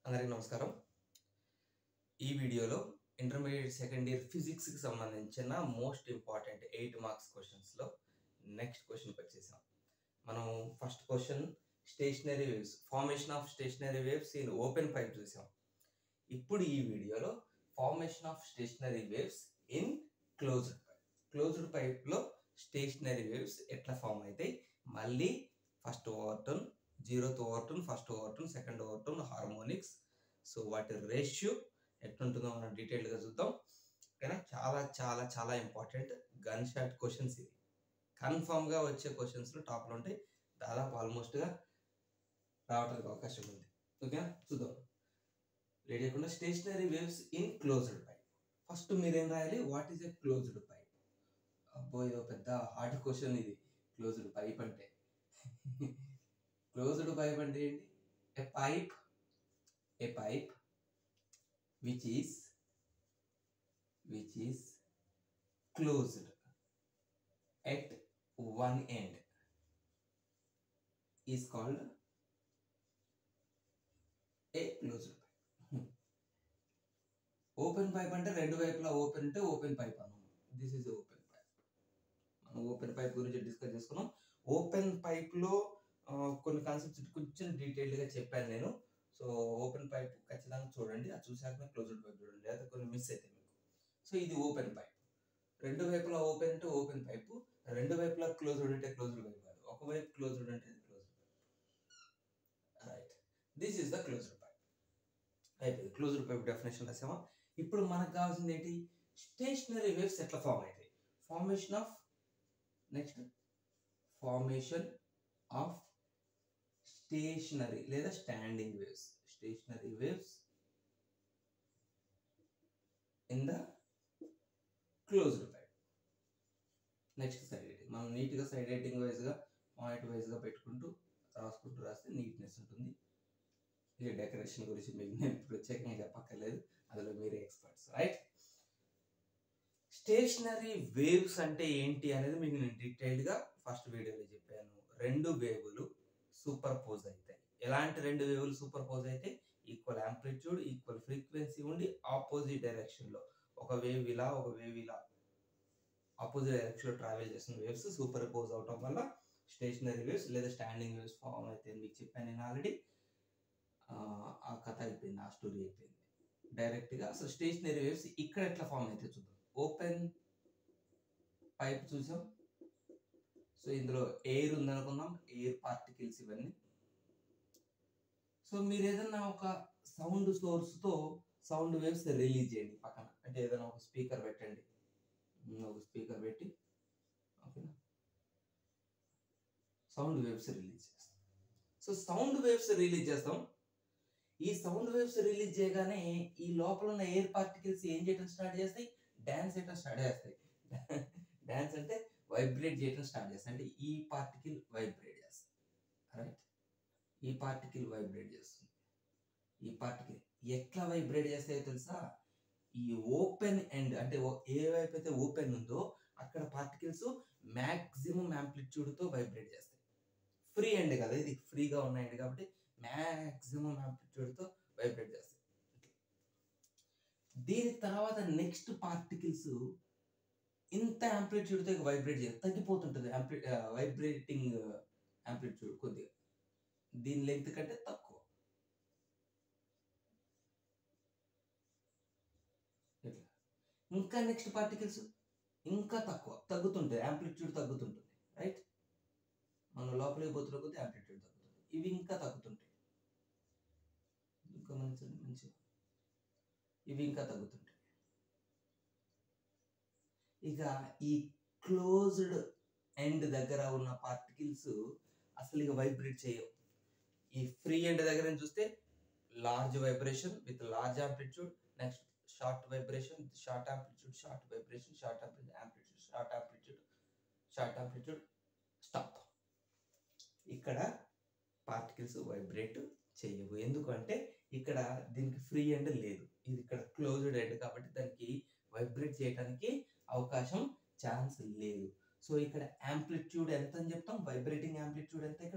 అందరికీ నమస్కారం ఈ వీడియోలో ఇంటర్మీడియట్ సెకండ్ ఇయర్ ఫిజిక్స్కి సంబంధించిన మోస్ట్ ఇంపార్టెంట్ ఎయిట్ మార్క్స్ క్వశ్చన్స్లో నెక్స్ట్ క్వశ్చన్కి వచ్చేసాం మనం first question stationary waves formation of stationary waves in open pipe చూసాం ఇప్పుడు ఈ వీడియోలో formation of stationary waves in closed pipe closed పైప్లో స్టేషనరీ వేవ్స్ ఎట్లా ఫామ్ అవుతాయి మళ్ళీ first overtone zeroth overtone first overtone second overtone harmonics so వాటి ratio ఎట్లుంటుందో మనం డీటెయిల్గా చూద్దాం ఓకేనా చాలా చాలా చాలా ఇంపార్టెంట్ గన్ షాట్ క్వశ్చన్స్ ఇది కన్ఫామ్గా వచ్చే క్వశ్చన్స్లో టాప్లో ఉంటాయి దాదాపు ఆల్మోస్ట్గా రావడానికి అవకాశం ఉంది ఓకేనా చూద్దాం లేట్ చేయకుండా stationary waves in closed pipe first మీరేం రాయాలి what is a closed pipe అబ్బో ఇదో పెద్ద హార్డ్ క్వశ్చన్ ఇది క్లోజ్డ్ పైప్ అంటే క్లోజ్డ్ పైప్ అంటే ఏంటి a pipe a pipe which is which is closed at one end is called a closed pipe open pipe అంటే రెండు వైపులా ఓపెన్ అంటే ఓపెన్ పైప్ అన్నాం దిస్ ఈజ్ ఓపెన్ పైప్ మనం ఓపెన్ పైప్ గురించి డిస్కస్ చేసుకున్నాం ఓపెన్ పైప్లో కొన్ని కాన్సెప్ట్స్ కొంచెం డీటెయిల్డ్గా చెప్పాను నేను సో ఓపెన్ పైప్ ఖచ్చితంగా చూడండి అది చూసాక క్లోజ్డ్ పైప్ చూడండి లేదా కొన్ని మిస్ అయితే మీకు సో ఇది ఓపెన్ పైప్ రెండు వైపులా ఓపెన్ అంటే ఓపెన్ పైపు రెండు వైపులా క్లోజ్డ్ అంటే క్లోజ్డ్ పైప్ కాదు ఒకవైపు క్లోజ్డ్ అంటే closed pipe right this is the closed pipe అయిపోయింది క్లోజ్డ్ పైప్ డెఫినేషన్ రాసామా ఇప్పుడు మనకు కావాల్సింది ఏంటి స్టేషనరీ వేవ్స్ ఎట్లా ఫామ్ అవుతాయి formation of next formation of stationary లేదా standing waves stationary waves in the closed pipe next side writing మనం నీట్గా సైడ్ రైటింగ్ వైజ్గా పాయింట్ వైజ్గా పెట్టుకుంటూ రాసుకుంటూ రాస్తే నీట్నెస్ ఉంటుంది ఇక డెకరేషన్ గురించి మీకు నేను ప్రత్యేకంగా చెప్పక్కర్లేదు అందులో మీరే ఎక్స్పర్ట్స్ రైట్ స్టేషనరీ వేవ్స్ అంటే ఏంటి అనేది మీకు నేను డీటెయిల్డ్గా ఫస్ట్ వీడియోలో చెప్పాను రెండు వేవులు సూపర్ పోజ్ అవుతాయి ఎలాంటి రెండు వేవులు సూపర్ పోజ్ అయితే ఈక్వల్ యాంప్లిట్యూడ్ ఈక్వల్ ఫ్రీక్వెన్సీ ఉండి ఆపోజిట్ డైరెక్షన్లో ఒక వేవ్ ఇలా ఒక వేవ్ ఇలా ఆపోజిట్ డైరెక్షన్లో ట్రావెల్ చేస్తున్న వేవ్స్ సూపర్ పోజ్ అవటం వల్ల స్టేషనరీ వేవ్స్ లేదా స్టాండింగ్ వేవ్స్ ఫామ్ అయితే మీకు చెప్పాను నేను ఆల్రెడీ ఆ కథ అయిపోయింది ఆ స్టోరీ అయిపోయింది డైరెక్ట్గా అసలు స్టేషనరీ వేవ్స్ ఇక్కడ ఎట్లా ఫామ్ అయితే చూద్దాం ఓపెన్ పైప్ చూసాం సో ఇందులో ఎయిర్ ఉందనుకుందాం ఎయిర్ పార్టికల్స్ ఇవన్నీ సో మీరు ఏదైనా ఒక సౌండ్ సోర్స్తో సౌండ్ వేవ్స్ రిలీజ్ చేయండి పక్కన అంటే ఏదైనా ఒక స్పీకర్ పెట్టండి ఒక స్పీకర్ పెట్టి ఓకేనా సౌండ్ వేవ్స్ రిలీజ్ చేస్తాం సో సౌండ్ వేవ్స్ రిలీజ్ చేస్తాం ఈ సౌండ్ వేవ్స్ రిలీజ్ చేయగానే ఈ లోపల ఉన్న ఎయిర్ పార్టికల్స్ ఏం చేయడం స్టార్ట్ చేస్తాయి డ్యాన్స్ చేయడం స్టార్ట్ చేస్తాయి డ్యాన్స్ అంటే వైబ్రేట్ చేయడం స్టార్ట్ చేస్తాయి అంటే ఈ పార్టికల్ వైబ్రేట్ చేస్తుంది రైట్ ఈ పార్టికల్ వైబ్రేట్ చేస్తుంది ఈ పార్టికల్ ఎట్లా వైబ్రేట్ చేస్తాయో తెలుసా ఈ ఓపెన్ ఎండ్ అంటే ఏ వైపు అయితే ఓపెన్ ఉందో అక్కడ పార్టికల్స్ మ్యాక్సిమం యాంప్లిట్యూడ్తో వైబ్రేట్ చేస్తాయి ఫ్రీ ఎండ్ కదా ఇది ఫ్రీగా ఉన్న ఎండ్ కాబట్టి మ్యాక్సిమం యాంప్లిట్యూడ్తో వైబ్రేట్ చేస్తాయి దీని తర్వాత నెక్స్ట్ పార్టికల్స్ ఇంత యాంప్లిట్యూడ్తో వైబ్రేట్ చేయాలి తగ్గిపోతుంటుంది యాంప్లి వైబ్రేటింగ్ యాంప్లిట్యూడ్ కొద్దిగా దీని లెంగ్త్ కంటే తక్కువ ఇట్లా ఇంకా నెక్స్ట్ పార్టికల్స్ ఇంకా తక్కువ తగ్గుతుంటుంది యాంప్లిట్యూడ్ తగ్గుతుంటుంది రైట్ మన లోపలికి పోతున్న కొద్ది యాంప్లిట్యూడ్ తగ్గుతుంది ఇవి ఇంకా తగ్గుతుంటాయి ఇంకా మంచి మంచిగా ఇవి ఇంకా తగ్గుతుంటాయి ఇక ఈ క్లోజ్డ్ ఎండ్ దగ్గర ఉన్న పార్టికల్స్ అసలు ఇక వైబ్రేట్ చేయవు ఈ ఫ్రీ ఎండ్ దగ్గర చూస్తే large vibration with large amplitude next short vibration short amplitude short vibration short amplitude short amplitude short amplitude stop ఇక్కడ పార్టికల్స్ వైబ్రేట్ చేయవు ఎందుకంటే ఇక్కడ దీనికి ఫ్రీ ఎండ్ లేదు ఇది ఇక్కడ క్లోజ్డ్ ఎండ్ కాబట్టి దానికి వైబ్రేట్ చేయడానికి అవకాశం ఛాన్స్ లేదు సో ఇక్కడ యాంప్లిట్యూడ్ ఎంత అని చెప్తాం వైబ్రేటింగ్ యాంప్లిట్యూడ్ ఎంత ఇక్కడ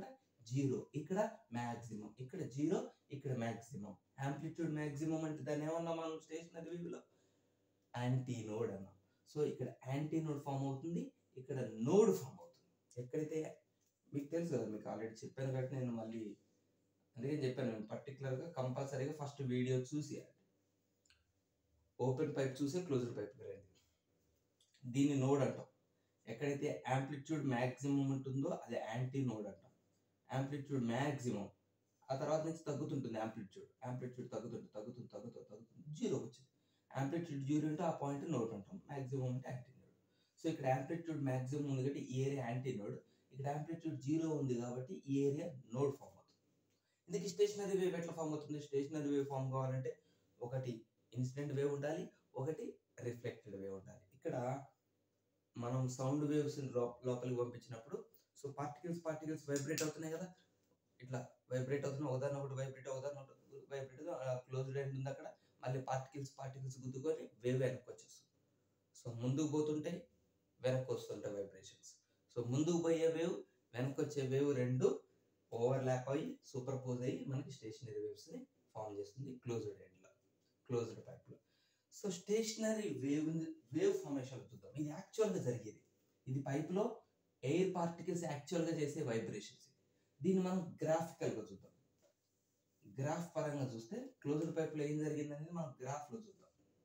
జీరో ఇక్కడ మ్యాక్సిమం ఇక్కడ జీరో ఇక్కడ మ్యాక్సిమం యాంప్లిట్యూడ్ మ్యాక్సిమం అంటే దాన్ని ఏమన్నా మనం స్టేషనరీ వేవ్లో యాంటీ నోడ్ అన్నాం సో ఇక్కడ యాంటీ నోడ్ ఫామ్ అవుతుంది ఇక్కడ నోడ్ ఫామ్ అవుతుంది ఎక్కడైతే మీకు తెలుసు కదా మీకు ఆల్రెడీ చెప్పాను కాబట్టి నేను మళ్ళీ అందుకే చెప్పాను నేను పర్టికులర్గా కంపల్సరీగా ఫస్ట్ వీడియో చూసి ఓపెన్ పైప్ చూసే క్లోజ్డ్ పైప్ రండి దీన్ని నోడ్ అంటాం ఎక్కడైతే యాంప్లిట్యూడ్ మ్యాక్సిమం ఉంటుందో అది యాంటీ నోడ్ అంటాం యాంప్లిట్యూడ్ మ్యాక్సిమం ఆ తర్వాత నుంచి తగ్గుతుంటుంది యాంప్లిట్యూడ్ యాంప్లిట్యూడ్ తగ్గుతుంది తగ్గుతుంది తగ్గుతుంది తగ్గుతుంది జీరో వచ్చింది యాంప్లిట్యూడ్ జీరో అంటే ఆ పాయింట్ నోడ్ అంటాం మ్యాక్సిమం అంటే యాంటీ నోడ్ సో ఇక్కడ యాంప్లిట్యూడ్ మ్యాక్సిమం ఉంది కాబట్టి ఈ ఏరియా యాంటీ నోడ్ ఇక్కడ యాంప్లిట్యూడ్ జీరో ఉంది కాబట్టి ఈ ఏరియా నోడ్ ఫామ్ అవుతుంది ఇందుకు స్టేషనరీ వేవ్ ఎట్లా ఫామ్ అవుతుంది స్టేషనరీ వేవ్ ఫామ్ కావాలంటే ఒకటి ఇన్సిడెంట్ వేవ్ ఉండాలి ఒకటి రిఫ్లెక్టెడ్ వేవ్ ఉండాలి ఇక్కడ మనం సౌండ్ వేవ్స్ లోపలికి పంపించినప్పుడు సో పార్టికల్స్ పార్టికల్స్ వైబ్రేట్ అవుతున్నాయి కదా ఇట్లా వైబ్రేట్ అవుతున్నాయి ఉదాహరణ ఒకటి వైబ్రేట్ ఉదాహరణ ఒకటి వైబ్రేట్ క్లోజ్డ్ ఎండ్ ఉంది అక్కడ మళ్ళీ పార్టికల్స్ పార్టికల్స్ గుద్దుకొని వేవ్ వెనక్కి వచ్చేస్తుంది సో ముందుకు పోతుంటే వెనక్కి వస్తుంటాయి వైబ్రేషన్స్ సో ముందుకు పోయే వేవ్ వెనక్కి వచ్చే వేవ్ రెండు ఓవర్ ల్యాప్ అయ్యి సూపర్ పోజ్ అయ్యి మనకి స్టేషనరీ వేవ్స్ని ఫామ్ చేస్తుంది క్లోజ్డ్ ఎండ్లో క్లోజ్డ్ పైప్లో so stationary wave wave formation చూద్దాం ఇది యాక్చువల్గా జరిగేది ఇది పైప్లో ఎయిర్ పార్టికల్స్ యాక్చువల్గా చేసే వైబ్రేషన్స్ దీన్ని మనం గ్రాఫికల్గా చూద్దాం గ్రాఫ్ పరంగా చూస్తే క్లోజ్డ్ పైప్లో ఏం జరిగింది అనేది మనం గ్రాఫ్లో చూద్దాం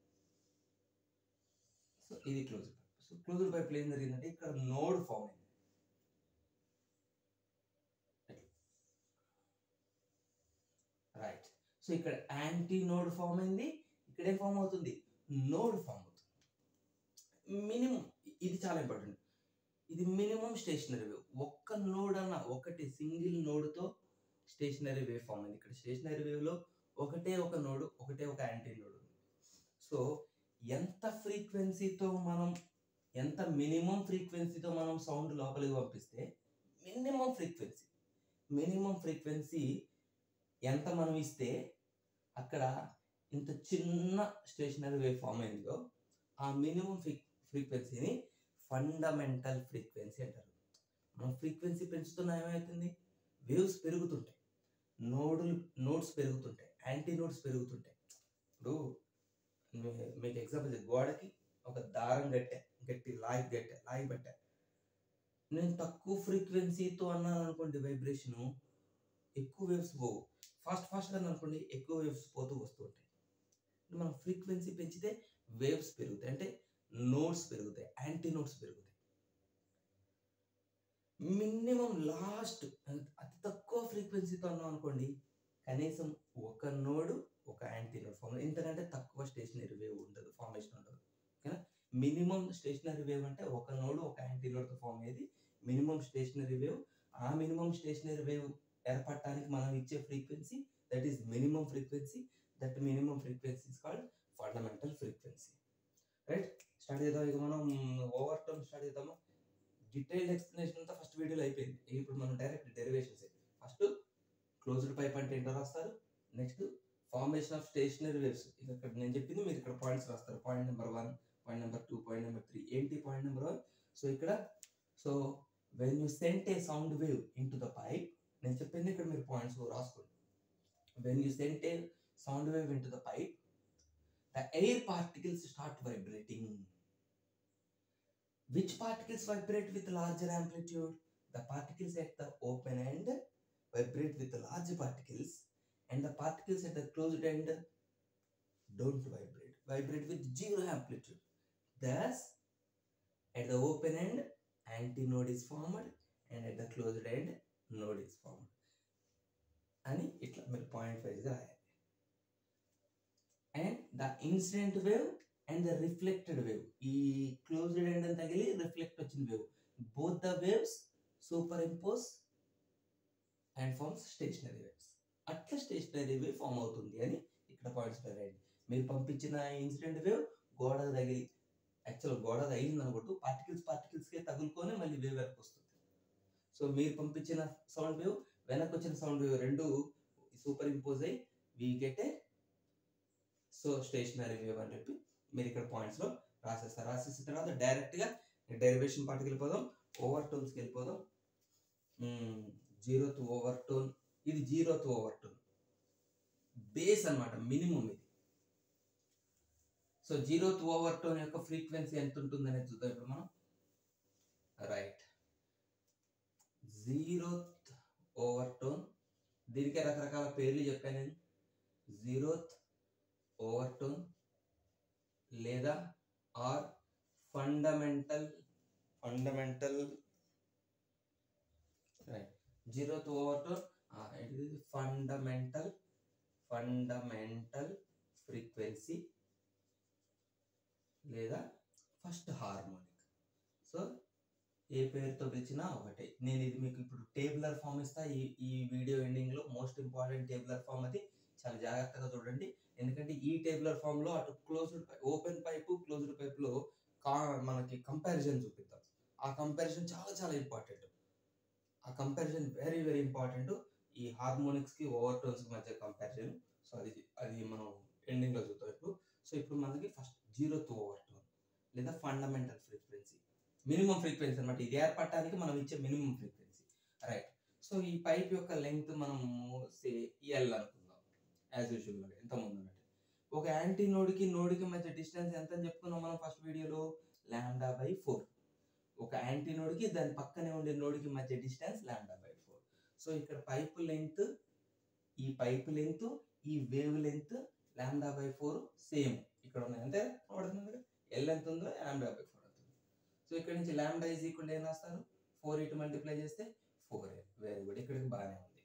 సో ఇది క్లోజ్డ్ పైప్ సో క్లోజ్డ్ పైప్లో ఏం జరిగిందంటే ఇక్కడ నోడ్ ఫామ్ అయింది రైట్ సో ఇక్కడ యాంటీ నోడ్ ఫామ్ అయింది ఇక్కడ ఏం ఫామ్ అవుతుంది నోడ్ ఫామ్ అవుతుంది మినిమం ఇది చాలా ఇంపార్టెంట్ ఇది మినిమం స్టేషనరీ వేవ్ ఒక్క నోడ్ అన్న ఒకటి సింగిల్ నోడ్తో స్టేషనరీ వేవ్ ఫామ్ అయింది ఇక్కడ స్టేషనరీ వేవ్లో ఒకటే ఒక నోడ్ ఒకటే ఒక యాంటీ నోడ్ ఉంది సో ఎంత ఫ్రీక్వెన్సీతో మనం ఎంత మినిమం ఫ్రీక్వెన్సీతో మనం సౌండ్ లోపలికి పంపిస్తే మినిమం ఫ్రీక్వెన్సీ మినిమం ఫ్రీక్వెన్సీ ఎంత మనం ఇస్తే అక్కడ ఇంత చిన్న స్టేషనరీ వేవ్ ఫామ్ అయిందో ఆ మినిమం ఫ్రీ ఫ్రీక్వెన్సీని ఫండమెంటల్ ఫ్రీక్వెన్సీ అంటారు మనం ఫ్రీక్వెన్సీ పెంచుతున్నా ఏమవుతుంది వేవ్స్ పెరుగుతుంటాయి నోడులు నోట్స్ పెరుగుతుంటాయి యాంటీ నోట్స్ పెరుగుతుంటాయి ఇప్పుడు మీ- మీకు ఎగ్జాంపుల్ గోడకి ఒక దారం కట్టా గట్టి లాగి కట్టా లాగి పెట్టా నేను తక్కువ ఫ్రీక్వెన్సీతో అన్నాను అనుకోండి వైబ్రేషను ఎక్కువ వేవ్స్ పోవు ఫాస్ట్ ఫాస్ట్గా అనుకోండి ఎక్కువ వేవ్స్ పోతూ వస్తూ ఉంటాయి మనం ఫ్రీక్వెన్సీ పెంచితే వేవ్స్ పెరుగుతాయి అంటే నోట్స్ పెరుగుతాయి యాంటీ నోట్స్ పెరుగుతాయి మినిమం లాస్ట్ అతి తక్కువ ఫ్రీక్వెన్సీతో అన్నాం అనుకోండి కనీసం ఒక నోడు ఒక యాంటీ నోడ్ ఫామ్ ఇంతకంటే తక్కువ స్టేషనరీ వేవ్ ఉండదు ఫార్మేషన్ ఉండదు ఓకేనా మినిమం స్టేషనరీ వేవ్ అంటే ఒక నోడు ఒక యాంటీ నోడ్తో ఫామ్ అయ్యేది మినిమం స్టేషనరీ వేవ్ ఆ మినిమం స్టేషనరీ వేవ్ ఏర్పడటానికి మనం ఇచ్చే frequency that is minimum frequency that minimum frequency is called fundamental frequency right start చేద్దాం ఇక మనం ఓవర్ టర్మ్ స్టార్ట్ చేద్దామా డీటెయిల్డ్ ఎక్స్ప్లెనేషన్ అంతా ఫస్ట్ వీడియోలో అయిపోయింది ఇప్పుడు మనం direct derivations first closed pipe అంటే ఏంటో రాస్తారు next formation of stationary waves ఇక ఇక్కడ నేను చెప్పింది మీరు ఇక్కడ పాయింట్స్ రాస్తారు point number one point number two point number three ఏంటి పాయింట్ నెంబర్ వన్ సో ఇక్కడ so when you sent a sound wave into the pipe నేను చెప్పింది ఇక్కడ మీరు పాయింట్స్ రాసుకోండి when you sent a sound wave into the pipe the air particles start vibrating. Which particles vibrate with larger amplitude? The particles at the open end vibrate with large particles, and the particles at the closed end don't vibrate, vibrate with zero amplitude. Thus, at the open end, antinode is formed, and at the closed end, node is formed. అని ఇట్లా మీరు point వైజ్గా రాయాలి and the incident wave and the reflected wave ఈ closed end అని తగిలి reflect వచ్చిన wave both the waves superimpose and forms stationary waves అట్లా స్టేషనరీ వేవ్ ఫామ్ అవుతుంది అని ఇక్కడ పాయింట్స్ రాయండి మీరు పంపించిన ఇన్సిడెంట్ వేవ్ గోడ తగిలి యాక్చువల్ గోడ తగిలింది అనుకుంటూ పార్టికల్స్ పార్టికల్స్కే తగులుకొని మళ్ళీ వేవ్ వెనక్కి వస్తుంది సో మీరు పంపించిన సౌండ్ వేవ్ వెనక్కి వచ్చిన సౌండ్ వేవ్ రెండు సూపర్ ఇంపోజ్ అయ్యి we get a so stationary wave అని చెప్పి మీరు ఇక్కడ పాయింట్స్లో రాసేస్తారు రాసేసిన తర్వాత డైరెక్ట్గా డెరివేషన్ పార్ట్కి వెళ్ళిపోదాం ఓవర్ టోన్స్కి వెళ్ళిపోదాం జీరోత్ ఓవర్ టోన్ ఇది జీరోత్ ఓవర్ టోన్ బేస్ అన్నమాట మినిమం ఇది సో జీరోత్ ఓవర్ టోన్ యొక్క ఫ్రీక్వెన్సీ ఎంత ఉంటుంది అనేది చూద్దాం ఇప్పుడు మనం రైట్ జీరోత్ ఓవర్ టోన్ దీనికే రకరకాల పేర్లు చెప్పాను నేను జీరోత్ ఓవర్ టోన్ లేదా or fundamental fundamental right zeroth overtone ఇది ఫండమెంటల్ ఫండమెంటల్ ఫ్రీక్వెన్సీ లేదా ఫస్ట్ హార్మోనిక్ సో ఏ పేరుతో పిలిచినా ఒకటే నేను ఇది మీకు ఇప్పుడు టేబులర్ ఫామ్ ఇస్తా ఈ ఈ వీడియో ఎండింగ్లో మోస్ట్ ఇంపార్టెంట్ టేబులర్ ఫామ్ అది చాలా జాగ్రత్తగా చూడండి ఎందుకంటే ఈ టేబులర్ ఫామ్లో అటు క్లోజ్డ్ ఓపెన్ పైపు క్లోజ్డ్ పైపులో కా మనకి కంపారిజన్ చూపిద్దాం ఆ కంపారిజన్ చాలా చాలా ఇంపార్టెంట్ ఆ కంపారిజన్ వెరీ వెరీ ఇంపార్టెంట్ ఈ హార్మోనిక్స్కి ఓవర్ టోన్స్కి మధ్య కంపారిజన్ సో అది అది మనం ఎండింగ్లో చూద్దాం ఇప్పుడు సో ఇప్పుడు మనకి first zeroth overtone లేదా ఫండమెంటల్ ఫ్రీక్వెన్సీ మినిమం ఫ్రీక్వెన్సీ అనమాట ఇది ఏర్పడటానికి మనం ఇచ్చే మినిమం ఫ్రీక్వెన్సీ రైట్ సో ఈ పైప్ యొక్క లెంగ్త్ మనము సే ఎల్ అనుకుందాం యాజ్ యూజువల్ ఎంత ముందు ఉన్నట్టు ఒక యాంటీ నోడ్కి నోడ్కి మధ్య డిస్టెన్స్ ఎంత అని చెప్పుకున్నాం మనం ఫస్ట్ వీడియోలో ల్యాండా బై ఫోర్ ఒక యాంటీ నోడ్కి దాని పక్కనే ఉండే నోడ్కి మధ్య distance lambda by four so ఇక్కడ పైపు లెంగ్త్ ఈ పైపు లెంగ్త్ ఈ wavelength lambda by four same ఇక్కడ ఉన్నాయి అంతే పడుతుంది ఎల్ ఎంత ఉందో ల్యాండా బై ఫోర్ అవుతుంది సో ఇక్కడ నుంచి ల్యాండా ఈజ్ ఈక్వల్ ఏం రాస్తారు ఫోర్ ఇటు మల్టిప్లై చేస్తే ఫోర్ ఎల్ వెరీ గుడ్ ఇక్కడికి బాగానే ఉంది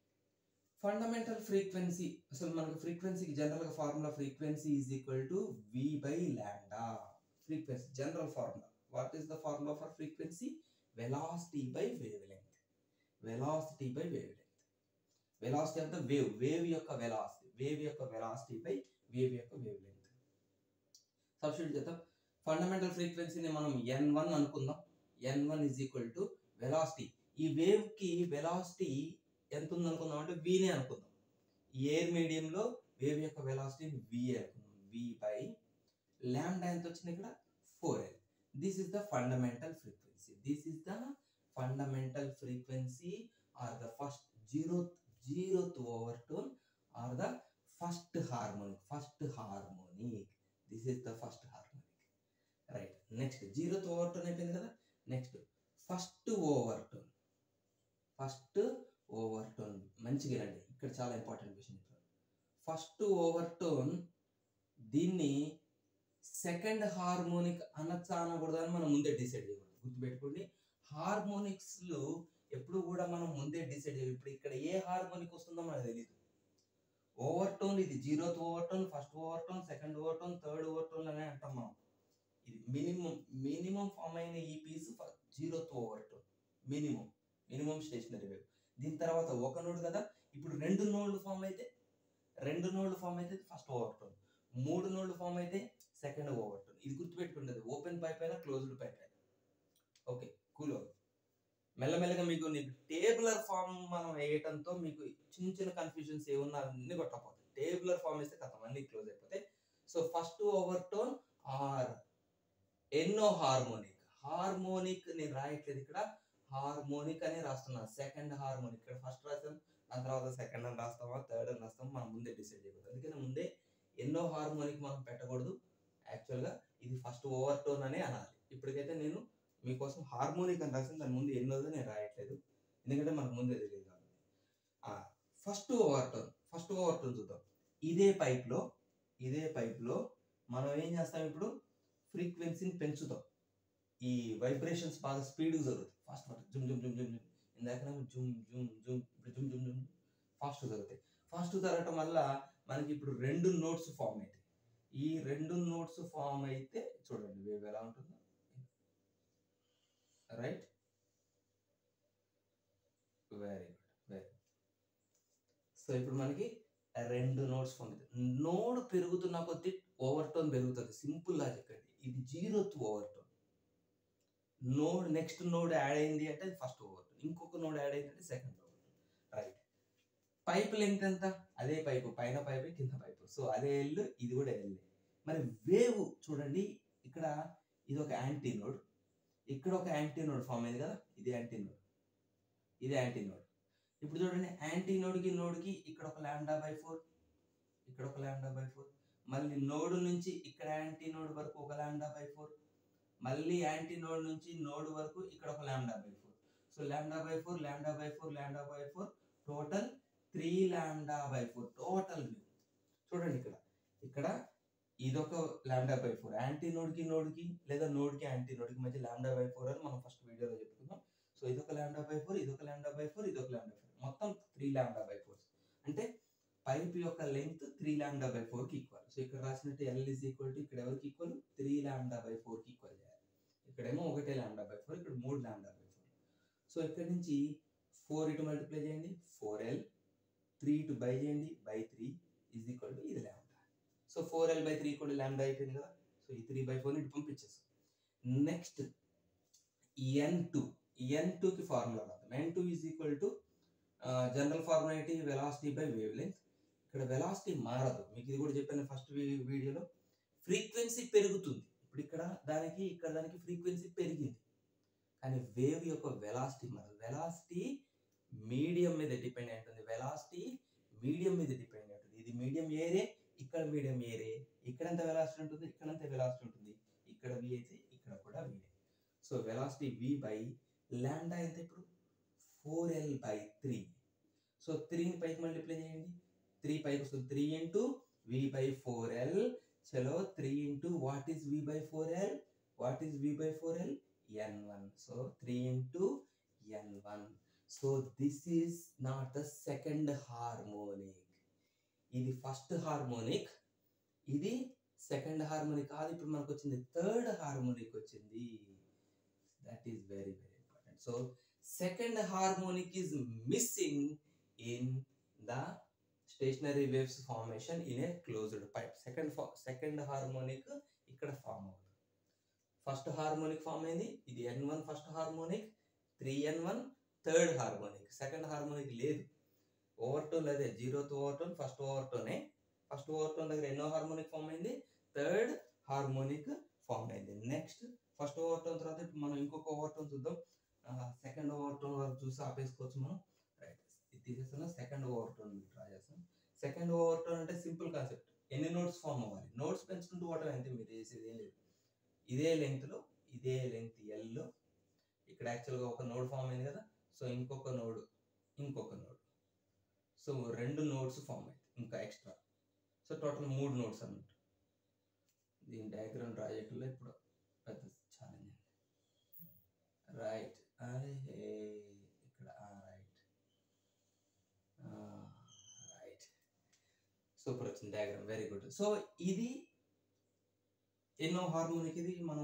ఫండమెంటల్ ఫ్రీక్వెన్సీ అసలు మనకు ఫ్రీక్వెన్సీకి జనరల్గా formula frequency is equal to we by lambda frequency general formula what is the formula for frequency velocity by wavelength velocity by wavelength velocity of the wave wave యొక్క velocity wave యొక్క velocity by wave యొక్క wavelength substitute చేద్దాం fundamental ఫ్రీక్వెన్సీని మనం N one అనుకుందాం N one is equal to velocity ఈ wave కి velocity ఎంత ఉంది అనుకుందాం అంటే వీనే అనుకుందాం ఈ ఎయిర్ మీడియంలో వేవ్ యొక్క వెలాసిటీ వి అనుకుందాం వి బై ల్యాండా ఎంత వచ్చింది ఇక్కడ four L this is the fundamental frequency this is the fundamental frequency or the first zero zeroth overtone or the first harmonic first harmonic this is the first harmonic right next zeroth overtone అయిపోయింది కదా next first overtone first overtone మంచిగా రండి ఇక్కడ చాలా important విషయం చెప్తాను first overtone దీన్ని second harmonic అనొచ్చా అనకూడదు అని మనం ముందే డిసైడ్ చేయకూడదు గుర్తుపెట్టుకోండి హార్మోనిక్స్లో ఎప్పుడు కూడా మనం ముందే డిసైడ్ చేయాలి ఇప్పుడు ఇక్కడ ఏ హార్మోనిక్ వస్తుందో మనకు తెలియదు ఓవర్ టోన్ ఇది zeroth overtone first overtone second overtone third overtone అనే అంటాం మనం ఇది మినిమం మినిమం ఫామ్ అయిన ఈ piece zeroth overtone minimum minimum stationary wave దీని తర్వాత ఒక నోడ్ కదా ఇప్పుడు రెండు నోడ్లు ఫామ్ అయితే రెండు నోడ్లు ఫామ్ అయితే ఫస్ట్ ఓవర్ టోన్ మూడు నోడ్లు ఫామ్ అయితే సెకండ్ ఓవర్ టోన్ ఇది గుర్తుపెట్టుకుంటుంది ఓపెన్ పైప్ అయినా క్లోజ్డ్ పైప్ అయినా ఓకే కూల్ మెల్లమెల్లగా మీకు నీకు టేబులర్ ఫామ్ మనం వేయటంతో మీకు చిన్న చిన్న కన్ఫ్యూజన్స్ ఏమున్నా అన్ని కొట్టకపోతాయి టేబులర్ ఫామ్ వేస్తే కథం అన్ని క్లోజ్ అయిపోతాయి so first overtone or ఎన్నో హార్మోనిక్ హార్మోనిక్ నేను రాయట్లేదు ఇక్కడ హార్మోనిక్ అని రాస్తున్నాను సెకండ్ హార్మోనిక్ ఇక్కడ ఫస్ట్ రాసాం దాని తర్వాత సెకండ్ అని రాస్తామా థర్డ్ అని రాస్తామా మనం ముందే డిసైడ్ చేయకూడదు అందుకని ముందే ఎన్నో హార్మోనిక్ మనం పెట్టకూడదు యాక్చువల్గా ఇది ఫస్ట్ ఓవర్ టోన్ అనే అనాలి ఇప్పటికైతే నేను మీకోసం హార్మోనిక్ అని రాసిన దాని ముందు ఎన్నోదో నేను రాయట్లేదు ఎందుకంటే మనకు ముందే తెలియదు కాబట్టి first overtone first overtone చూద్దాం ఇదే పైప్లో ఇదే పైప్లో మనం ఏం చేస్తాం ఇప్పుడు ఫ్రీక్వెన్సీని పెంచుతాం ఈ వైబ్రేషన్స్ బాగా స్పీడ్గా జరుగుతాయి ఫాస్ట్ జుమ్ జుమ్ జుమ్ జుమ్ జుమ్ ఇందాక జుమ్ జుమ్ జుమ్ జుమ్ జుమ్ జుమ్ ఫాస్ట్ జరుగుతాయి ఫాస్ట్ జరగటం వల్ల మనకి ఇప్పుడు రెండు నోట్స్ ఫామ్ అవుతాయి ఈ రెండు నోట్స్ ఫామ్ అయితే చూడండి వేవ్ ఎలా ఉంటుందో right very good very so ఇప్పుడు మనకి రెండు నోట్స్ ఫామ్ అవుతాయి నోడ్ పెరుగుతున్న కొద్దీ ఓవర్ టోన్ పెరుగుతుంది సింపుల్ లాజిక్ అండి ఇది zeroth overtone node next node add అయింది అంటే ఫస్ట్ ఓవర్ టోన్ ఇంకొక నోడ్ యాడ్ అయింది అంటే second overtone right pipe length ఎంత అదే పైపు పైన పైపు కింద పైపు సో అదే ఎల్ ఇది కూడా ఎల్ మరి వేవ్ చూడండి ఇక్కడ ఇది ఒక యాంటీ నోడ్ ఇక్కడ ఒక యాంటీ నోడ్ ఫామ్ అయింది కదా ఇది యాంటీ నోడ్ ఇది యాంటీ నోడ్ ఇప్పుడు చూడండి యాంటీ నోడ్కి నోడ్కి ఇక్కడ ఒక ల్యాండా బై ఫోర్ ఇక్కడ ఒక ల్యాండా బై ఫోర్ మళ్ళీ నోడ్ నుంచి ఇక్కడ యాంటీ నోడ్ వరకు ఒక ల్యాండా బై ఫోర్ మళ్ళీ యాంటీ నోడ్ నుంచి నోడ్ వరకు ఇక్కడ ఒక lambda by four so lambda by four lambda by four lambda by four total three lambda by four total చూడండి ఇక్కడ ఇక్కడ ఇదొక ల్యాండా బై ఫోర్ యాంటీ నోడ్కి నోడ్కి లేదా నోడ్కి యాంటీ నోడ్కి మధ్య ల్యాండా బై ఫోర్ అని మనం ఫస్ట్ వీడియోలో చెప్పుకున్నాం సో ఇదొక ల్యాండా బై ఫోర్ ఇదొక ల్యాండా బై ఫోర్ ఇదొక ల్యాండా బై ఫోర్ మొత్తం త్రీ ల్యాండా బై ఫోర్ అంటే పైప్ యొక్క లెంత్ త్రీ ల్యాండా బై ఫోర్కి ఈక్వల్ సో ఇక్కడ రాసినట్టు ఎల్ ఇస్ ఈక్వల్ టు ఇక్కడ ఎవరికి ఈక్వల్ త్రీ ల్యాండా బై ఫోర్కి ఈక్వల్ చేయాలి ఇక్కడేమో ఒకటే ల్యాండా బై ఫోర్ ఇక్కడ మూడు ల్యాండా బై ఫోర్ సో ఇక్కడ నుంచి ఫోర్ ఇటు మల్టిప్లై చేయండి ఫోర్ ఎల్ త్రీ ఇటు బై చేయండి by three is equal to ఇది lambda so four L by three కూడా ల్యాండా అయిపోయింది కదా సో ఈ త్రీ బై ఫోర్ ఇటు పంపించేస్తాం నెక్స్ట్ ఎన్ టూ ఎన్ టూకి ఫార్ములా రాద్దాం N two is equal to general formula ఏంటి వెలాసిటీ బై వేవ్ లెంత్ ఇక్కడ వెలాసిటీ మారదు మీకు ఇది కూడా చెప్పాను ఫస్ట్ వీడియోలో ఫ్రీక్వెన్సీ పెరుగుతుంది ఇప్పుడు ఇక్కడ దానికి ఇక్కడ దానికి ఫ్రీక్వెన్సీ పెరిగింది కానీ వేవ్ యొక్క వెలాసిటీ మారదు వెలాసిటీ మీడియం మీద డిపెండ్ అయి ఉంటుంది వెలాసిటీ మీడియం మీద డిపెండ్ అయి ఉంటుంది ఇది మీడియం ఏరే ఇక్కడ మీడియం ఏరే ఇక్కడ ఎంత వెలాసిటీ ఉంటుంది ఇక్కడ ఎంత వెలాసిటీ ఉంటుంది ఇక్కడ వి అయితే ఇక్కడ కూడా V so velocity V by lambda ఎంత ఇప్పుడు four L by three so త్రీని పైకి మల్టిప్లై చేయండి త్రీ పైకి వస్తుంది three into we by four L చలో three into what is V by four L what is V by four L N one so three into N one so this is not the second harmonic ఇది first harmonic ఇది second harmonic కాదు ఇప్పుడు మనకు వచ్చింది third harmonic వచ్చింది that is very very important so second harmonic is missing in the stationary waves formation in a closed pipe second second harmonic ఇక్కడ form అవుతుంది first harmonic form అయింది ఇది N one first harmonic three ఎన్ one third harmonic second harmonic లేదు overtone అదే zeroth overtone first ఓవర్ టోనే first overtone దగ్గర ఎన్నో హార్మోనిక్ ఫామ్ అయింది థర్డ్ హార్మోనిక్ ఫామ్ అయింది నెక్స్ట్ ఫస్ట్ ఓవర్ టోన్ తర్వాత ఇప్పుడు మనం ఇంకొక ఓవర్ టోన్ చూద్దాం సెకండ్ ఓవర్ టోన్ వరకు చూసి ఆపేసుకోవచ్చు మనం రైట్ ఇది తీసేస్తున్నా సెకండ్ ఓవర్ టోన్ డ్రా చేస్తాం సెకండ్ ఓవర్ టోన్ అంటే సింపుల్ కాన్సెప్ట్ ఎన్ని నోట్స్ ఫామ్ అవ్వాలి నోట్స్ పెంచుకుంటూ పోవటం అంతే మీరు చేసేది ఏం లేదు ఇదే లెంగ్త్లో ఇదే లెంగ్త్ ఎల్లో ఇక్కడ యాక్చువల్గా ఒక నోడ్ ఫామ్ అయింది కదా సో ఇంకొక నోడ్ ఇంకొక నోడ్ సో రెండు నోడ్స్ ఫామ్ అవుతాయి ఇంకా ఎక్స్ట్రా సో టోటల్ మూడు నోట్స్ అన్నట్టు దీని డయాగ్రామ్ డ్రా చేయటంలో ఇప్పుడు పెద్ద ఛాలెంజ్ రైట్ అరే ఇక్కడ రైట్ రైట్ సూపర్ వచ్చింది డయాగ్రామ్ వెరీ గుడ్ సో ఇది ఎన్నో హార్మోనిక్ ఇది మనం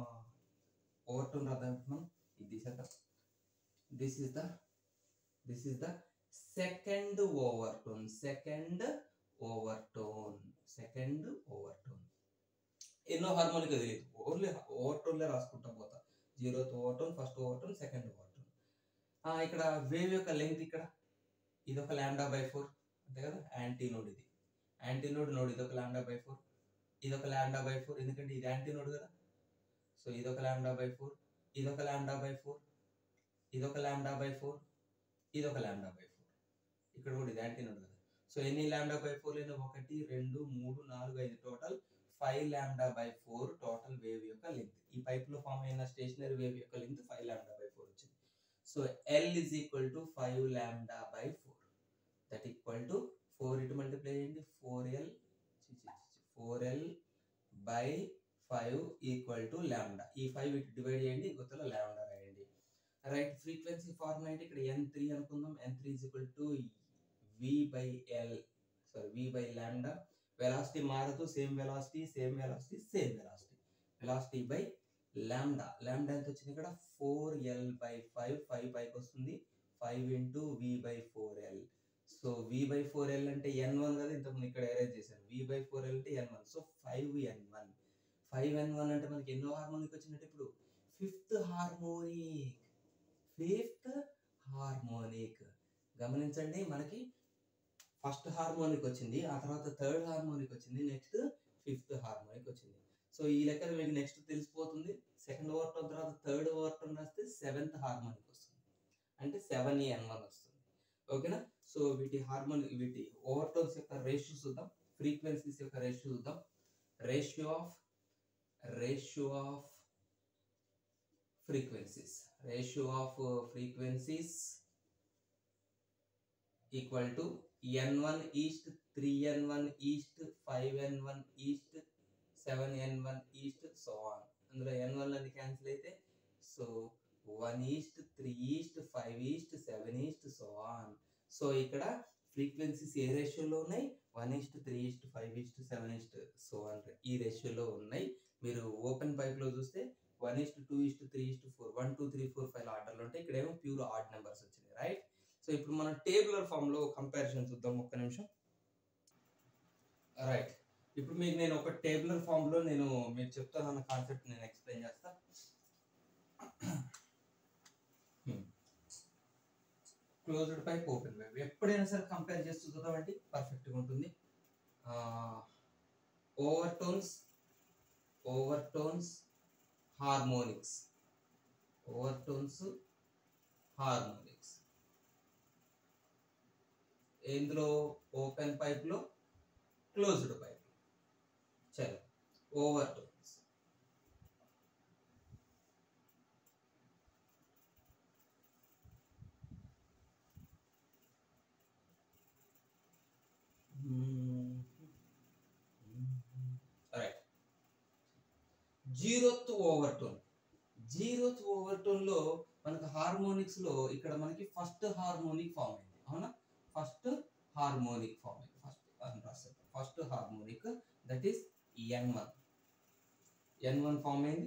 ఓవర్ టోన్ రాద్దాం మనం ఇది తీసేద్దాం this is the this is the second overtone second overtone second overtone ఎన్నో హార్మోనిక్ తెలియదు ఓన్లీ ఓవర్ టోన్లే రాసుకుంటా పోతా zeroth overtone first overtone second overtone ఇక్కడ వేవ్ యొక్క లెంగ్త్ ఇక్కడ ఇది ఒక ల్యాండా బై ఫోర్ అంతే కదా యాంటీ నోడ్ ఇది యాంటీ నోడ్ నోడ్ ఇది ఒక ల్యాండా బై ఫోర్ ఇది ఒక ల్యాండా బై ఫోర్ ఎందుకంటే ఇది యాంటీ నోడ్ కదా సో ఇది ఒక ల్యాండా బై ఫోర్ ఇది ఒక ల్యాండా బై ఫోర్ ఇది ఒక ల్యాండా బై ఫోర్ ఇది ఒక ల్యాండా బై ఫోర్ ఇక్కడ కూడా ఇది యాంటీ నోడ్ కదా సో ఎన్ని ల్యాండా బై ఫోర్ అయినా ఒకటి రెండు మూడు నాలుగు ఐదు total five lambda by four total wave యొక్క లెంత్ ఈ పైప్ లో ఫామ్ అయిన స్టేషనరీ వేవ్ యొక్క length five lambda by four వచ్చింది so L is equal to five lambda by four that equal to four ఇటు మల్టిప్లై చేయండి four L four L by five equal to lambda ఈ five ఇటు divide చేయండి గుర్తులో ల్యాండా రాయండి right frequency formula అంటే ఇక్కడ ఎన్ త్రీ అనుకుందాం n three is equal to we by l sorry v by lambda velocity మారదు same velocity same velocity same velocity velocity by lambda lambda ఎంత వచ్చింది ఇక్కడ four L by five five పైకి వస్తుంది five into we by four l so v by four l అంటే n one కదా ఇంతకుముందు ఇక్కడ అరేంజ్ చేశాను వి బై ఫోర్ ఎల్ అంటే n one so five n one five n one అంటే మనకి ఎన్నో హార్మోనిక్ వచ్చినట్టు ఇప్పుడు ఫిఫ్త్ హార్మోనిక్ ఫిఫ్త్ హార్మోనిక్ గమనించండి మనకి ఫస్ట్ హార్మోనిక్ వచ్చింది ఆ తర్వాత థర్డ్ హార్మోనిక్ వచ్చింది నెక్స్ట్ ఫిఫ్త్ హార్మోనిక్ వచ్చింది సో ఈ లెక్కన మీకు నెక్స్ట్ తెలిసిపోతుంది సెకండ్ ఓవర్ టోన్ తర్వాత థర్డ్ ఓవర్ టోన్ రాస్తే సెవెంత్ హార్మోనిక్ వస్తుంది అంటే సెవెన్ ఎన్ వన్ వస్తుంది ఓకేనా సో వీటి హార్మోన్ వీటి ఓవర్టోన్స్ యొక్క రేషియో చూద్దాం ఫ్రీక్వెన్సీస్ యొక్క రేషియో చూద్దాం ratio of ratio of frequencies ratio of frequencies equal to n one is to three N one is to five n one is to seven n one is to so on అందులో n one అది cancel అయితే so one is to three is to five is to seven is to so on so ఇక్కడ frequencies ఏ రేషియోలో ఉన్నాయి one is to three is to five is to seven is to so on ఈ రేషియోలో ఉన్నాయి మీరు ఓపెన్ పైప్లో చూస్తే one is to two is to three is to four one two three four five ఆర్డర్లో ఉంటాయి ఇక్కడ ఏమో ప్యూర్ ఆర్డ్ నెంబర్స్ వచ్చినాయి రైట్ సో ఇప్పుడు మనం టేబులర్ ఫామ్లో కంపారిజన్ చూద్దాం ఒక్క నిమిషం రైట్ ఇప్పుడు మీకు నేను ఒక టేబులర్ ఫామ్లో నేను మీకు చెప్తానన్న కాన్సెప్ట్ నేను ఎక్స్ప్లెయిన్ చేస్తా క్లోజ్డ్ పైప్ ఓపెన్ పైప్ ఎప్పుడైనా సరే కంపేర్ చేస్తూ చూద్దామంటే పర్ఫెక్ట్గా ఉంటుంది overtones overtones harmonics overtones harmonics ఇందులో ఓపెన్ పైప్లో క్లోజ్డ్ పైప్ చలో overtones right zeroth overtone zeroth overtone లో మనకు హార్మోనిక్స్ లో ఇక్కడ మనకి ఫస్ట్ హార్మోనిక్ ఫామ్ అయింది అవునా ఫస్ట్ హార్మోనిక్ ఫామ్ అయింది first first harmonic that is n one n one form అయింది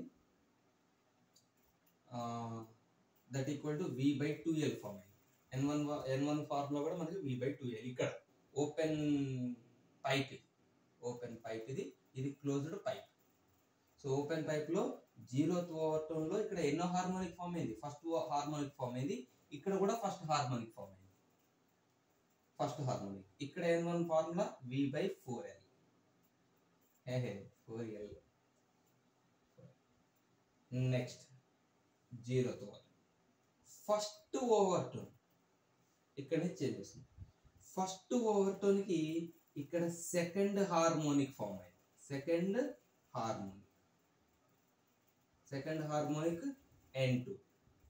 that equal to we by two l form అయింది n one n one formula కూడా మనకి వి బై టూ ఎల్ ఇక్కడ open pipe ఇది open pipe ఇది ఇది closed pipe so open pipe లో zeroth overtone లో ఇక్కడ ఎన్నో హార్మోనిక్ ఫామ్ అయింది ఫస్ట్ హార్మోనిక్ ఫామ్ అయింది ఇక్కడ కూడా ఫస్ట్ హార్మోనిక్ ఫామ్ అయింది ఫస్ట్ హార్మోనిక్ ఇక్కడ n one formula v by four l hey four l next zeroth over first overtone ఇక్కడ నుంచి చేంజ్ చేస్తుంది ఫస్ట్ ఓవర్టోన్ కి ఇక్కడ సెకండ్ హార్మోనిక్ ఫామ్ అయింది second harmonic second harmonic n two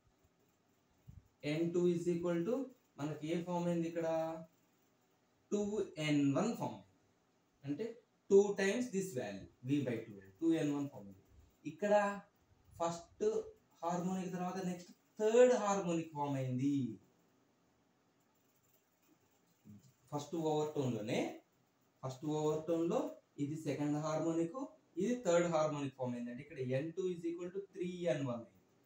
n two is equal to మనకి ఏ form అయింది ఇక్కడ టూ ఎన్ వన్ ఫామ్ అయింది అంటే two times this value v by two two n one form అయింది ఇక్కడ ఫస్ట్ హార్మోనిక్ తర్వాత నెక్స్ట్ థర్డ్ హార్మోనిక్ ఫామ్ అయింది ఫస్ట్ ఓవర్ టోన్లోనే ఫస్ట్ ఓవర్ టోన్లో ఇది సెకండ్ హార్మోనిక్ ఇది థర్డ్ హార్మోనిక్ ఫామ్ అయిందండి ఇక్కడ n two is equal to three N one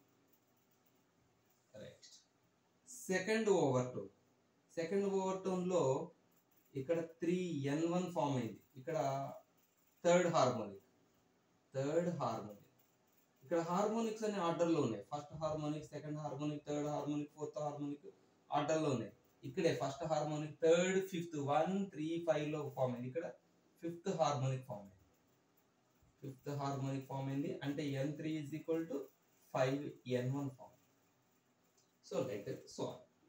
right second overtone second ఓవర్ టోన్లో ఇక్కడ త్రీ ఎన్ వన్ ఫామ్ అయింది ఇక్కడ థర్డ్ హార్మోనిక్ థర్డ్ హార్మోనిక్ ఇక్కడ హార్మోనిక్స్ అనే ఆర్డర్లో ఉన్నాయి first harmonic second harmonic third harmonic fourth harmonic ఆర్డర్లో ఉన్నాయి ఇక్కడే first harmonic third fifth one three five లో ఫామ్ అయింది ఇక్కడ ఫిఫ్త్ హార్మోనిక్ ఫామ్ అయింది ఫిఫ్త్ హార్మోనిక్ ఫామ్ అయింది అంటే n three is equal to five n one form so like so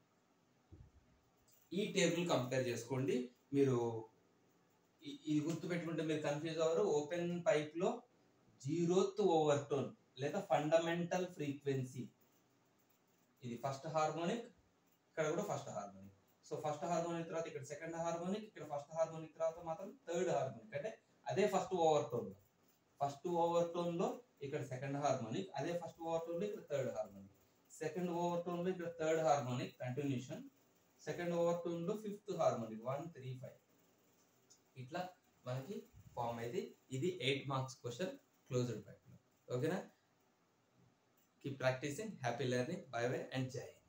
ఈ టేబుల్ కంపేర్ చేసుకోండి మీరు ఇ- ఇది గుర్తుపెట్టుకుంటే మీరు కన్ఫ్యూజ్ అవ్వరు ఓపెన్ పైప్ లో జీరోత్ ఓవర్ టోన్ లేదా ఫండమెంటల్ ఫ్రీక్వెన్సీ ఇది ఫస్ట్ హార్మోనిక్ ఇక్కడ కూడా first harmonic so first harmonic తర్వాత ఇక్కడ సెకండ్ హార్మోనిక్ ఇక్కడ ఫస్ట్ హార్మోనిక్ తర్వాత మాత్రం థర్డ్ హార్మోనిక్ అంటే అదే ఫస్ట్ ఓవర్ టోన్ లో ఫస్ట్ ఓవర్ టోన్ లో ఇక్కడ సెకండ్ హార్మోనిక్ అదే ఫస్ట్ ఓవర్ టోన్ లో ఇక్కడ third harmonic second overtone లో ఇక్కడ third harmonic continuation second overtone లో fifth harmonic one three five ఇట్లా మనకి ఫామ్ అయితే ఇది eight marks question closed pipe ఓకేనా keep practising happy learning bye by and జై హింద్